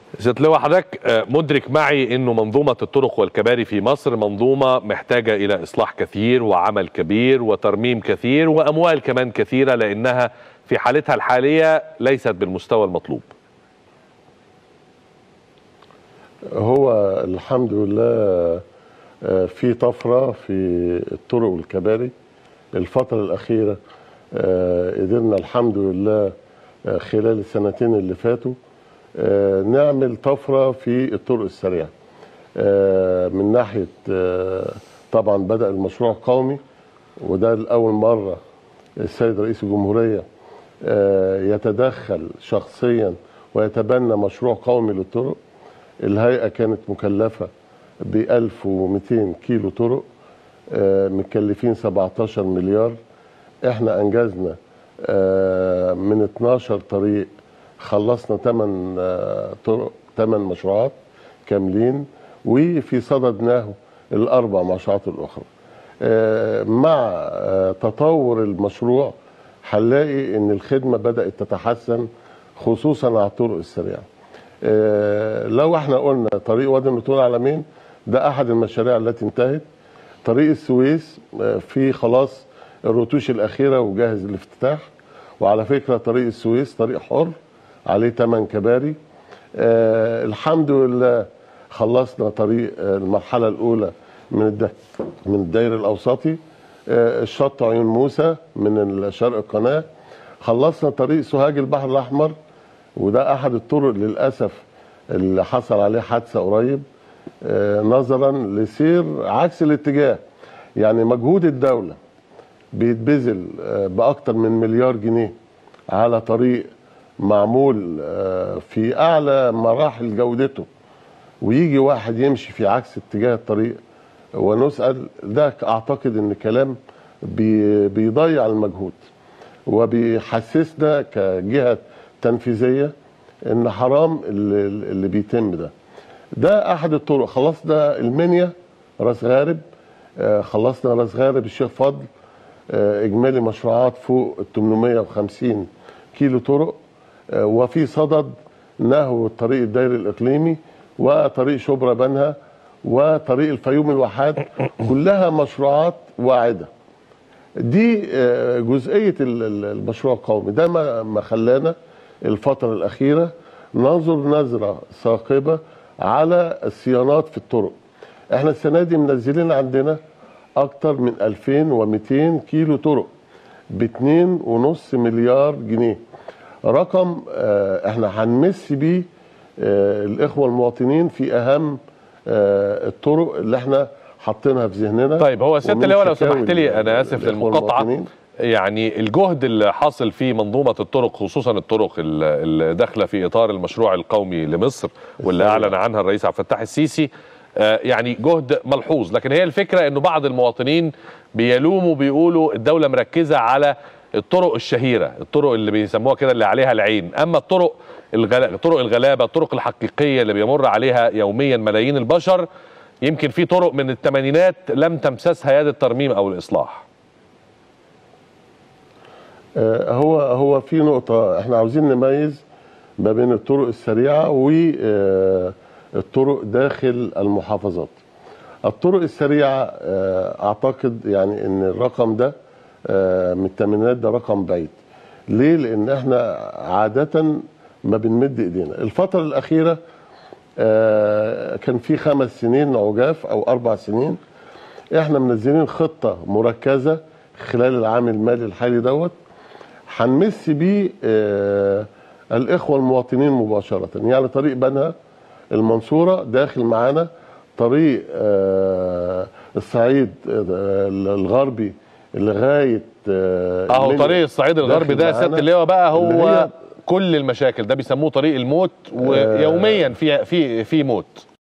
سيادة لواء حضرتك آه، مدرك معي انه منظومة الطرق والكباري في مصر منظومة محتاجة الى اصلاح كثير وعمل كبير وترميم كثير واموال كمان كثيرة لانها في حالتها الحالية ليست بالمستوى المطلوب هو الحمد لله آه، في طفرة في الطرق والكباري الفترة الأخيرة آه، قدرنا الحمد لله آه، خلال السنتين اللي فاتوا آه، نعمل طفرة في الطرق السريعة آه، من ناحية آه، طبعا بدأ المشروع قومي وده لأول مرة السيد رئيس الجمهورية آه، يتدخل شخصيا ويتبنى مشروع قومي للطرق الهيئة كانت مكلفة ب 1200 كيلو طرق آه، متكلفين 17 مليار احنا انجزنا آه، من 12 طريق خلصنا 8 طرق 8 مشروعات كاملين وفي صددناه الاربع مشروعات الاخرى آه، مع آه، تطور المشروع هنلاقي ان الخدمه بدات تتحسن خصوصا على الطرق السريعه آه، لو احنا قلنا طريق وادي النطور العالمين ده احد المشاريع التي انتهت طريق السويس آه، في خلاص الرتوش الاخيره وجاهز للافتتاح وعلى فكره طريق السويس طريق حر عليه 8 كباري آه الحمد لله خلصنا طريق آه المرحله الاولى من الد... من الداير الاوسطي آه الشط عيون موسى من شرق القناه خلصنا طريق سوهاج البحر الاحمر وده احد الطرق للاسف اللي حصل عليه حادثه قريب آه نظرا لسير عكس الاتجاه يعني مجهود الدوله بيتبذل آه باكتر من مليار جنيه على طريق معمول آه في اعلى مراحل جودته ويجي واحد يمشي في عكس اتجاه الطريق ونسال ده اعتقد ان كلام بي بيضيع المجهود وبيحسسنا كجهه تنفيذيه ان حرام اللي, اللي بيتم ده ده احد الطرق خلصنا المنيا راس غارب آه خلصنا راس غارب الشيخ فضل آه اجمالي مشروعات فوق ال 850 كيلو طرق آه وفي صدد نهو الطريق الدائري الاقليمي وطريق شبرا بنها وطريق الفيوم الواحات كلها مشروعات واعده دي آه، جزئيه ال- ال- المشروع القومي ده ما ما خلانا الفتره الاخيره ننظر نظره ثاقبه على الصيانات في الطرق احنا السنه دي منزلين عندنا اكتر من 2200 كيلو طرق ب 2.5 مليار جنيه رقم آه، احنا هنمس بيه آه، الاخوه المواطنين في اهم آه، الطرق اللي احنا حاطينها في ذهننا طيب هو سيادة ومن اللواء لو شكاوي سمحت لي انا اسف الإخوة للمقاطعة المواطنين. يعني الجهد اللي حاصل في منظومة الطرق خصوصا الطرق ال- اللي داخلة في إطار المشروع القومي لمصر واللي السريع. أعلن عنها الرئيس عبد الفتاح السيسي آه، يعني جهد ملحوظ لكن هي الفكرة أنه بعض المواطنين بيلوموا بيقولوا الدولة مركزة على الطرق الشهيرة الطرق اللي بيسموها كده اللي عليها العين أما الطرق الغلا... طرق الغلابة الطرق الحقيقية اللي بيمر عليها يوميا ملايين البشر يمكن في طرق من الثمانينات لم تمسسها يد الترميم أو الإصلاح آه، هو هو في نقطة احنا عاوزين نميز ما بين الطرق السريعة والطرق داخل المحافظات. الطرق السريعة آه، اعتقد يعني ان الرقم ده آه، من الثمانينات ده رقم بعيد. ليه؟ لان احنا عادة ما بنمد ايدينا. الفترة الأخيرة آه، كان في خمس سنين عجاف او اربع سنين احنا منزلين خطة مركزة خلال العام المالي الحالي دوت هنمس بيه آه، الاخوه المواطنين مباشره يعني طريق بنها المنصوره داخل معانا طريق آه، الصعيد آه، الغربي لغايه آه، اهو المنيا. طريق الصعيد الغربي ده داخل سياده معانا. اللواء بقى اللي هو هي- كل المشاكل ده بيسموه طريق الموت ويوميا في في في موت